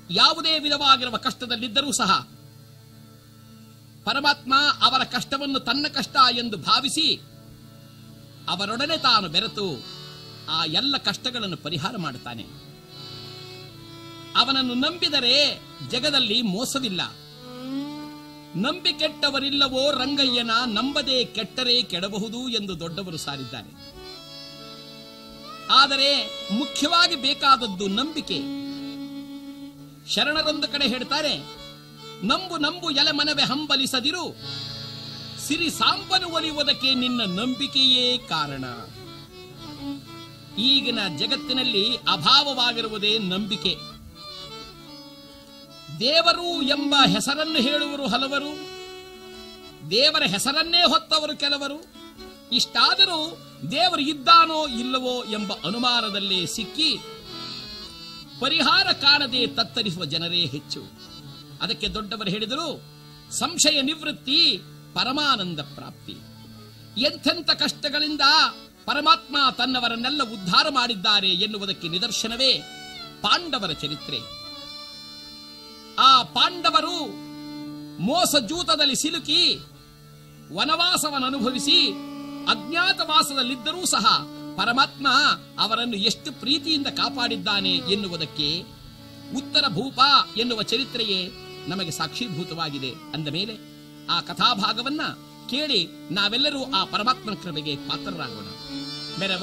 ಯಾವುದೇ ವಿಧವಾಗಿರುವ ಕಷ್ಟದಲ್ಲಿದ್ದರೂ ಸಹ ಪರಮಾತ್ಮ ಅವರ ಕಷ್ಟವನ್ನು ತನ್ನ ಕಷ್ಟ ಎಂದು ಭಾವಿಸಿ ಅವರೊಡನೆ ತಾನು ಬೆರೆತು ಆ ಎಲ್ಲ ಕಷ್ಟಗಳನ್ನು ಪರಿಹಾರ ಮಾಡುತ್ತಾನೆ ಅವನನ್ನು ನಂಬಿದರೆ ಜಗದಲ್ಲಿ ಮೋಸವಿಲ್ಲ ನಂಬಿ ಕೆಟ್ಟವರಿಲ್ಲವೋ ರಂಗಯ್ಯನ ನಂಬದೆ ಕೆಟ್ಟರೆ ಕೆಡಬಹುದು ಎಂದು ದೊಡ್ಡವರು ಸಾರಿದ್ದಾರೆ ಆದರೆ ಮುಖ್ಯವಾಗಿ ಬೇಕಾದದ್ದು ನಂಬಿಕೆ ಶರಣರೊಂದು ಕಡೆ ಹೇಳ್ತಾರೆ ನಂಬು ನಂಬು ಎಲೆ ಮನವೇ ಹಂಬಲಿಸದಿರು ಸಿರಿ ಸಾಂಬನು ಒಲಿಯುವುದಕ್ಕೆ ನಿನ್ನ ನಂಬಿಕೆಯೇ ಕಾರಣ ಈಗಿನ ಜಗತ್ತಿನಲ್ಲಿ ಅಭಾವವಾಗಿರುವುದೇ ನಂಬಿಕೆ ದೇವರು ಎಂಬ ಹೆಸರನ್ನು ಹೇಳುವರು ಹಲವರು ದೇವರ ಹೆಸರನ್ನೇ ಹೊತ್ತವರು ಕೆಲವರು ಇಷ್ಟಾದರೂ ದೇವರು ಇದ್ದಾನೋ ಇಲ್ಲವೋ ಎಂಬ ಅನುಮಾನದಲ್ಲೇ ಸಿಕ್ಕಿ ಪರಿಹಾರ ಕಾಣದೆ ತತ್ತರಿಸುವ ಜನರೇ ಹೆಚ್ಚು ಅದಕ್ಕೆ ದೊಡ್ಡವರು ಹೇಳಿದರು ಸಂಶಯ ನಿವೃತ್ತಿ ಪರಮಾನಂದ ಪ್ರಾಪ್ತಿ ಎಂಥೆಂಥ ಕಷ್ಟಗಳಿಂದ ಪರಮಾತ್ಮ ತನ್ನವರನ್ನೆಲ್ಲ ಉದ್ಧಾರ ಮಾಡಿದ್ದಾರೆ ಎನ್ನುವುದಕ್ಕೆ ನಿದರ್ಶನವೇ ಪಾಂಡವರ ಚರಿತ್ರೆ ಆ ಪಾಂಡವರು ಮೋಸ ಜೂತದಲ್ಲಿ ಸಿಲುಕಿ ವನವಾಸವನ್ನು ಅನುಭವಿಸಿ ಅಜ್ಞಾತವಾಸದಲ್ಲಿದ್ದರೂ ಸಹ ಪರಮಾತ್ಮ ಅವರನ್ನು ಎಷ್ಟು ಪ್ರೀತಿಯಿಂದ ಕಾಪಾಡಿದ್ದಾನೆ ಎನ್ನುವುದಕ್ಕೆ ಉತ್ತರ ಭೂಪ ಎನ್ನುವ ಚರಿತ್ರೆಯೇ ನಮಗೆ ಸಾಕ್ಷೀಭೂತವಾಗಿದೆ ಅಂದ ಮೇಲೆ ಆ ಕಥಾಭಾಗವನ್ನ ಕೇಳಿ ನಾವೆಲ್ಲರೂ ಆ ಪರಮಾತ್ಮನ ಕೃಪೆಗೆ ಪಾತ್ರರಾಗೋಣ